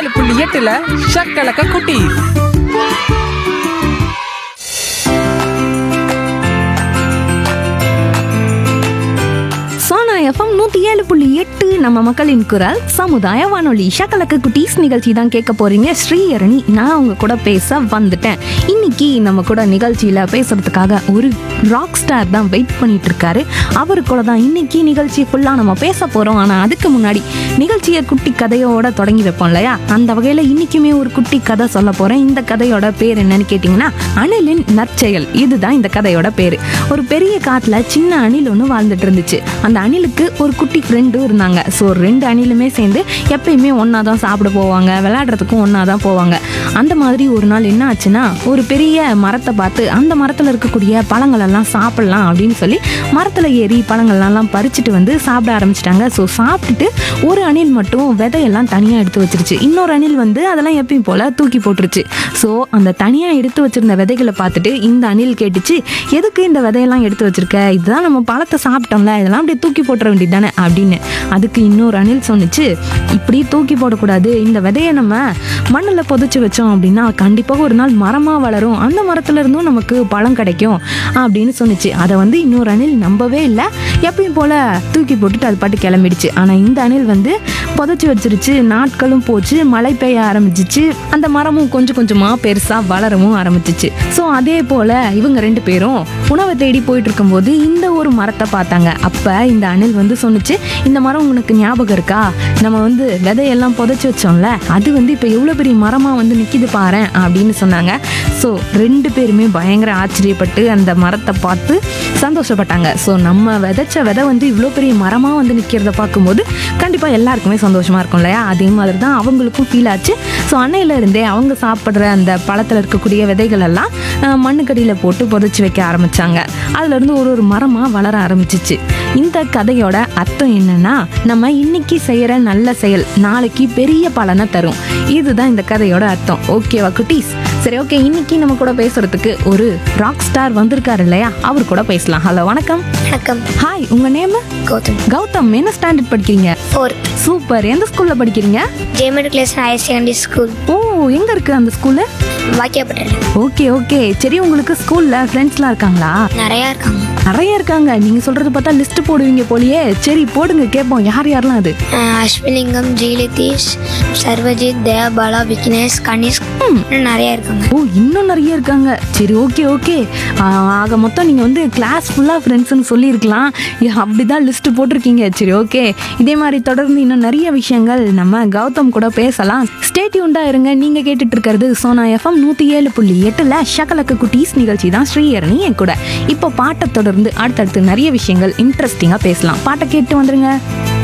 ஏழு புள்ளி எட்டுல ஷக்கலக்க குட்டி சோனா எஃப்எம் நூத்தி ஏழு புள்ளி எட்டு நம்ம மக்களின் குரல் சமுதாய வானொலி ஷக்கலக்க குட்டீஸ் நிகழ்ச்சி தான் கேட்க போறீங்க ஸ்ரீஹரணி நான் உங்க கூட பேச வந்துட்டேன் இன்னைக்கு நம்ம கூட நிகழ்ச்சியில பேசுறதுக்காக ஒரு ராக் ஸ்டார் தான் வெயிட் பண்ணிட்டு இருக்காரு அவரு கூட தான் இன்னைக்கு நிகழ்ச்சி ஃபுல்லா நம்ம பேச போறோம் ஆனா அதுக்கு முன்னாடி நிகழ்ச்சியை குட்டி கதையோட தொடங்கி வைப்போம் இல்லையா அந்த வகையில இன்னைக்குமே ஒரு குட்டி கதை சொல்ல போறேன் இந்த கதையோட பேர் என்னன்னு கேட்டிங்கன்னா அணிலின் நற்செயல் இதுதான் இந்த கதையோட பேரு ஒரு பெரிய காட்டுல சின்ன அணில் ஒன்று வாழ்ந்துட்டு இருந்துச்சு அந்த அணிலுக்கு ஒரு குட்டி ஃப்ரெண்டும் இருந்தாங்க ஸோ ரெண்டு அணிலுமே சேர்ந்து எப்பயுமே ஒன்றா தான் சாப்பிட போவாங்க விளையாடுறதுக்கும் ஒன்றா தான் போவாங்க அந்த மாதிரி ஒரு நாள் என்ன ஆச்சுன்னா ஒரு பெரிய மரத்தை பார்த்து அந்த மரத்தில் இருக்கக்கூடிய பழங்கள் எல்லாம் சாப்பிடலாம் அப்படின்னு சொல்லி மரத்தில் ஏறி பழங்கள்லாம் பறிச்சுட்டு வந்து சாப்பிட ஆரம்பிச்சிட்டாங்க ஸோ சாப்பிட்டுட்டு ஒரு அணில் மட்டும் விதையெல்லாம் தனியாக எடுத்து வச்சிருச்சு இன்னொரு அணில் வந்து அதெல்லாம் எப்பயும் போல் தூக்கி போட்டுருச்சு ஸோ அந்த தனியாக எடுத்து வச்சிருந்த விதைகளை பார்த்துட்டு இந்த அணில் கேட்டுச்சு எதுக்கு இந்த விதையெல்லாம் எடுத்து வச்சிருக்க இதுதான் நம்ம பழத்தை சாப்பிட்டோம்ல இதெல்லாம் அப்படியே தூக்கி போட்டுற வேண்டியது தானே அப்படின்னு அதுக்கு இன்னொரு அணில் சொன்னுச்சு இப்படி தூக்கி போடக்கூடாது இந்த விதையை நம்ம மண்ணில் புதைச்சி வச்சோம் அப்படின்னா கண்டிப்பாக ஒரு நாள் மரமாக வளரும் அந்த மரத்துல இருந்தும் நமக்கு பழம் கிடைக்கும் அப்படின்னு சொன்னுச்சு அதை வந்து இன்னொரு அணில் நம்பவே இல்லை எப்பயும் போல தூக்கி போட்டுட்டு அது பாட்டு கிளம்பிடுச்சு ஆனால் இந்த அணில் வந்து புதைச்சி வச்சிருச்சு நாட்களும் போச்சு மழை பெய்ய ஆரம்பிச்சிச்சு அந்த மரமும் கொஞ்சம் கொஞ்சமாக பெருசாக வளரவும் ஆரம்பிச்சிச்சு ஸோ அதே போல் இவங்க ரெண்டு பேரும் உணவை தேடி போயிட்டு இருக்கும்போது இந்த ஒரு மரத்தை பார்த்தாங்க அப்போ இந்த அணில் வந்து சொன்னுச்சு இந்த மரம் உனக்கு ஞாபகம் இருக்கா நம்ம வந்து விதையெல்லாம் புதைச்சி வச்சோம்ல அது வந்து இப்போ எவ்வளோ பெரிய மரமாக வந்து நிற்கிது பாரேன் அப்படின்னு சொன்னாங்க ஸோ ரெண்டு பேருமே பயங்கர ஆச்சரியப்பட்டு அந்த மரத்தை பார்த்து சந்தோஷப்பட்டாங்க ஸோ நம்ம விதைச்ச விதை வந்து இவ்வளோ பெரிய மரமாக வந்து நிற்கிறத பார்க்கும்போது கண்டிப்பாக எல்லாருக்குமே சந்தோஷமாக இருக்கும் இல்லையா அதே மாதிரி தான் அவங்களுக்கும் ஃபீல் ஆச்சு ஸோ அன்னையில இருந்தே அவங்க சாப்பிட்ற அந்த பழத்தில் இருக்கக்கூடிய விதைகள் எல்லாம் அஹ், மண்ணுக்கடியில் போட்டு புதைச்சி வைக்க ஆரம்பிச்சாங்க அதுலேருந்து ஒரு ஒரு மரமாக வளர ஆரம்பிச்சிச்சு இந்த கதையோட அர்த்தம் என்னன்னா நம்ம இன்னைக்கு செய்யற நல்ல செயல் நாளைக்கு பெரிய பலனை தரும் இதுதான் இந்த கதையோட அர்த்தம் ஓகேவா குட்டீஸ் சரி ஓகே இன்னைக்கு நம்ம கூட பேசுறதுக்கு ஒரு ராக் ஸ்டார் வந்திருக்காரு இல்லையா அவர் கூட பேசலாம் ஹலோ வணக்கம் வணக்கம் ஹாய் உங்க நேம் கௌதம் கௌதம் என்ன ஸ்டாண்டர்ட் படிக்கிறீங்க ஃபோர்த் சூப்பர் எந்த ஸ்கூல்ல படிக்கிறீங்க ஜேமெட் கிளாஸ் ஹையர் செகண்டரி ஸ்கூல் ஓ எங்க இருக்கு அந்த ஸ்கூலு வாக்கியப்பட்டில் ஓகே ஓகே சரி உங்களுக்கு ஸ்கூல்ல ஃப்ரெண்ட்ஸ்லாம் இருக்காங்களா நிறையா இருக்காங்க நிறைய இருக்காங்க நீங்க சொல்றது பார்த்தா லிஸ்ட் போடுவீங்க போலியே சரி போடுங்க கேட்போம் யார் யாரெல்லாம் அது அஹ் அஸ்விலிங்கம் ஜெயலதீஷ் சர்வஜித் தயாபாலா விக்னேஷ் கணேஷ் இன்னும் நிறையா இருக்காங்க ஓ இன்னும் நிறைய இருக்காங்க சரி ஓகே ஓகே ஆக மொத்தம் நீங்கள் வந்து கிளாஸ் ஃபுல்லாக ஃப்ரெண்ட்ஸ்னு சொல்லியிருக்கலாம் அப்படி தான் லிஸ்ட்டு போட்டிருக்கீங்க சரி ஓகே இதே மாதிரி தொடர்ந்து இன்னும் நிறைய விஷயங்கள் நம்ம கௌதம் கூட பேசலாம் ஸ்டேட்யூண்டாக இருங்க நீங்கள் கேட்டுட்டு இருக்கிறது சோனா எஃப்எம் நூற்றி ஏழு புள்ளி எட்டில் ஷக்கலக்க குட்டீஸ் நிகழ்ச்சி தான் ஸ்ரீஹரணி என் கூட இப்போ பாட்டை தொடர்ந்து அடுத்தடுத்து நிறைய விஷயங்கள் இன்ட்ரெஸ்டிங்காக பேசலாம் பாட்டை கேட்டு வந்துருங்க